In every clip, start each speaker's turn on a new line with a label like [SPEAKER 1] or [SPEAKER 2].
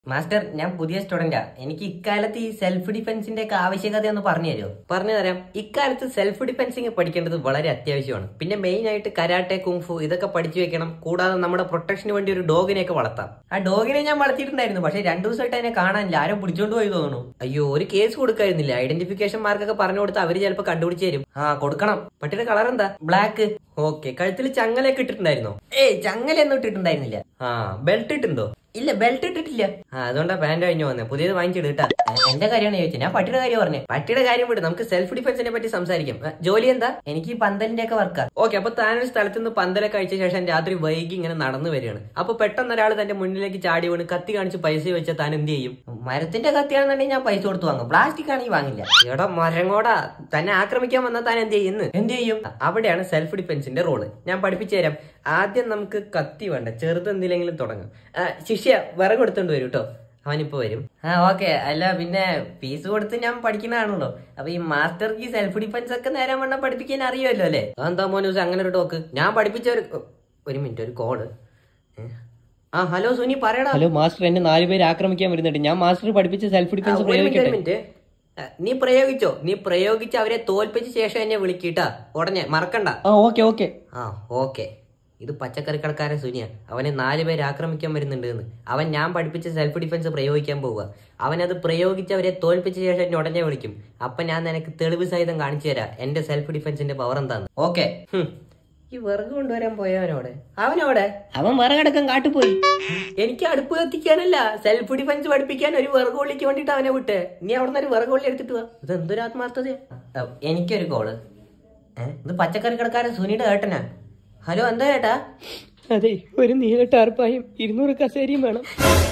[SPEAKER 1] Master ഞാൻ പുതിയ സ്റ്റുഡന്റാ എനിക്ക് ഇക്കാലത്ത് ഈ സെൽഫ് ഡിഫൻസിന്റെ ഒക്കെ ആവശ്യകത ഒന്ന് പറഞ്ഞു തരുമോ പറഞ്ഞു തരാം ഇക്കാലത്ത് സെൽഫ് ഡിഫൻസിങ് പഠിക്കേണ്ടത് വളരെ അത്യാവശ്യമാണ് പിന്നെ മെയിൻ ആയിട്ട് കരാട്ടെ കുങ്ഫു ഇതൊക്കെ പഠിച്ചു വെക്കണം കൂടാതെ നമ്മുടെ പ്രൊട്ടക്ഷന് വേണ്ടി ഒരു ഡോഗിനെയൊക്കെ വളർത്താം ആ ഡോഗിനെ ഞാൻ വളർത്തിയിട്ടുണ്ടായിരുന്നു പക്ഷെ രണ്ടു ദിവസമായിട്ട് അതിനെ കാണാനില്ല ആരും പിടിച്ചോണ്ട് പോയി തോന്നുന്നു അയ്യോ ഒരു കേസ് കൊടുക്കായിരുന്നില്ല ഐഡന്റിഫിക്കേഷൻ മാർക്കൊക്കെ പറഞ്ഞു കൊടുത്ത് അവര് ചിലപ്പോൾ കണ്ടുപിടിച്ച് തരും ആ കൊടുക്കണം പട്ടിയുടെ കളർ എന്താ ബ്ലാക്ക് ഓക്കെ കഴുത്തിൽ ചങ്ങലയൊക്കെ ഇട്ടിട്ടുണ്ടായിരുന്നോ ഏയ് ചങ്ങലയൊന്നും ഇട്ടിട്ടുണ്ടായിരുന്നില്ല ആ ബെൽറ്റ് ഇട്ടുണ്ടോ ഇല്ല ബെൽറ്റ് ഇട്ടിട്ടില്ല ആ അതുകൊണ്ടാ പാന്റ് കഴിഞ്ഞു വന്നത് പുതിയത് വാങ്ങിച്ചിട്ട് കേട്ടാ എന്റെ കാര്യമാണ് ചോദിച്ചത് ഞാൻ പട്ടിയുടെ കാര്യം പറഞ്ഞേ പട്ടിയുടെ കാര്യം വിട് നമുക്ക് സെൽഫ് ഡിഫൻസിനെ പറ്റി സംസാരിക്കാം ഏ, ജോലി എന്താ എനിക്ക് ഈ പന്തലിന്റെ ഒക്കെ വർക്കാ ഓക്കെ അപ്പൊ താനൊരു സ്ഥലത്ത് നിന്ന് പന്തലൊക്കെ കഴിച്ച ശേഷം രാത്രി വൈകി ഇങ്ങനെ നടന്നു വരികയാണ് അപ്പൊ പെട്ടെന്ന് ഒരാൾ തന്റെ മുന്നിലേക്ക് ചാടി വീണ് കത്തി കാണിച്ച് പൈസ വെച്ചാൽ താൻ എന്ത് ചെയ്യും മരത്തിന്റെ കത്തിയാണെന്നുണ്ടെങ്കിൽ ഞാൻ പൈസ കൊടുത്ത് വാങ്ങും പ്ലാസ്റ്റിക് ആണെങ്കിൽ വാങ്ങില്ല എടാ മരങ്ങോടാ തന്നെ ആക്രമിക്കാൻ വന്നാൽ താൻ എന്ത് ചെയ്യുന്നു എന്ത് ചെയ്യും അവിടെയാണ് സെൽഫ് ഡിഫൻസിന്റെ റോള് ഞാൻ പഠിപ്പിച്ചു തരാം ആദ്യം നമുക്ക് കത്തി വേണ്ട ചെറുത് എന്തിലെങ്കിലും തുടങ്ങാം ആ, ശിഷ്യ വിറക് എടുത്തോണ്ട് വരും കേട്ടോ അവനിപ്പോ വരും ആ ഓക്കെ അല്ല പിന്നെ ഫീസ് കൊടുത്ത് ഞാൻ പഠിക്കുന്നതാണല്ലോ അപ്പൊ ഈ മാസ്റ്റർക്ക് ഈ സെൽഫ് ഡിഫൻസ് ഒക്കെ നേരം വണ്ണം പഠിപ്പിക്കാൻ അറിയുമല്ലോ അല്ലേ എന്താ മോനൂസ് അങ്ങനെ ഒരു ടോക്ക് ഞാൻ പഠിപ്പിച്ച ഒരു ഒരു മിനിറ്റ് ഒരു കോള് ആ ഹലോ സുനി പറയടാ
[SPEAKER 2] ഹലോ മാസ്റ്റർ എന്നെ നാല് പേര് ആക്രമിക്കാൻ വരുന്നുണ്ട് ഞാൻ മാസ്റ്റർ പഠിപ്പിച്ച സെൽഫ്
[SPEAKER 1] ആ,
[SPEAKER 2] ഡിഫൻസ്
[SPEAKER 1] ഒരു മിനിറ്റ്, ഒരു
[SPEAKER 2] പ്രയോഗിക്കട്ടെ
[SPEAKER 1] മിനിറ്റ്. ആ, നീ പ്രയോഗിച്ചോ നീ പ്രയോഗിച്ച് അവരെ തോൽപ്പിച്ച ശേഷം എന്നെ വിളിക്കിട്ടാ ഉടനെ മറക്കണ്ട
[SPEAKER 2] ആ ഓക്കെ ഓക്കെ
[SPEAKER 1] ആ ഓക്കെ ഇത് പച്ചക്കറി കടക്കാരൻ സുനിയ അവനെ നാല് പേര് ആക്രമിക്കാൻ വരുന്നുണ്ട് എന്ന് അവൻ ഞാൻ പഠിപ്പിച്ച സെൽഫ് ഡിഫൻസ് പ്രയോഗിക്കാൻ പോവുക അവനത് പ്രയോഗിച്ച് അവരെ തോൽപ്പിച്ച ശേഷം എന്നെ ഉടനെ വിളിക്കും അപ്പൊ ഞാൻ നിനക്ക് തെളിവ് സഹിതം കാണിച്ചു തരാം എന്റെ സെൽഫ് ഡിഫൻസിന്റെ പവർ എന്താന്ന് ഓക്കെ ഈ വിറക് കൊണ്ടുവരാൻ പോയവനോടെ അവനോടെ
[SPEAKER 2] അവൻ വിറകടക്കം കാട്ടുപോയി
[SPEAKER 1] എനിക്ക് അടുപ്പ് കത്തിക്കാനല്ല സെൽഫ് ഡിഫൻസ് പഠിപ്പിക്കാൻ ഒരു വിറക് കൊള്ളിക്ക് വേണ്ടിട്ട് അവനെ വിട്ട് നീ അവിടെ നിന്ന് ഒരു വിറക് കൊള്ളി എടുത്തിട്ട് വാ ഇത് എന്തൊരു ആത്മാർത്ഥതയാ അഹ് എനിക്കൊരു കോള് ഏഹ് ഇത് പച്ചക്കറി കടക്കാരൻ സുനിയുടെ ഏട്ടനാ ഹലോ എന്താ ചേട്ടാ
[SPEAKER 2] അതെ ഒരു നീല ടാർപ്പായും ഇരുന്നൂറ് കസേരയും വേണം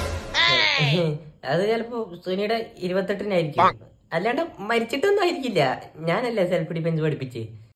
[SPEAKER 1] അത് ചിലപ്പോ സുനിയുടെ ഇരുപത്തെട്ടിനായിരിക്കും അല്ലാണ്ട് മരിച്ചിട്ടൊന്നും ആയിരിക്കില്ല ഞാനല്ലേ സെൽഫ് ഡിഫൻസ് പഠിപ്പിച്ച്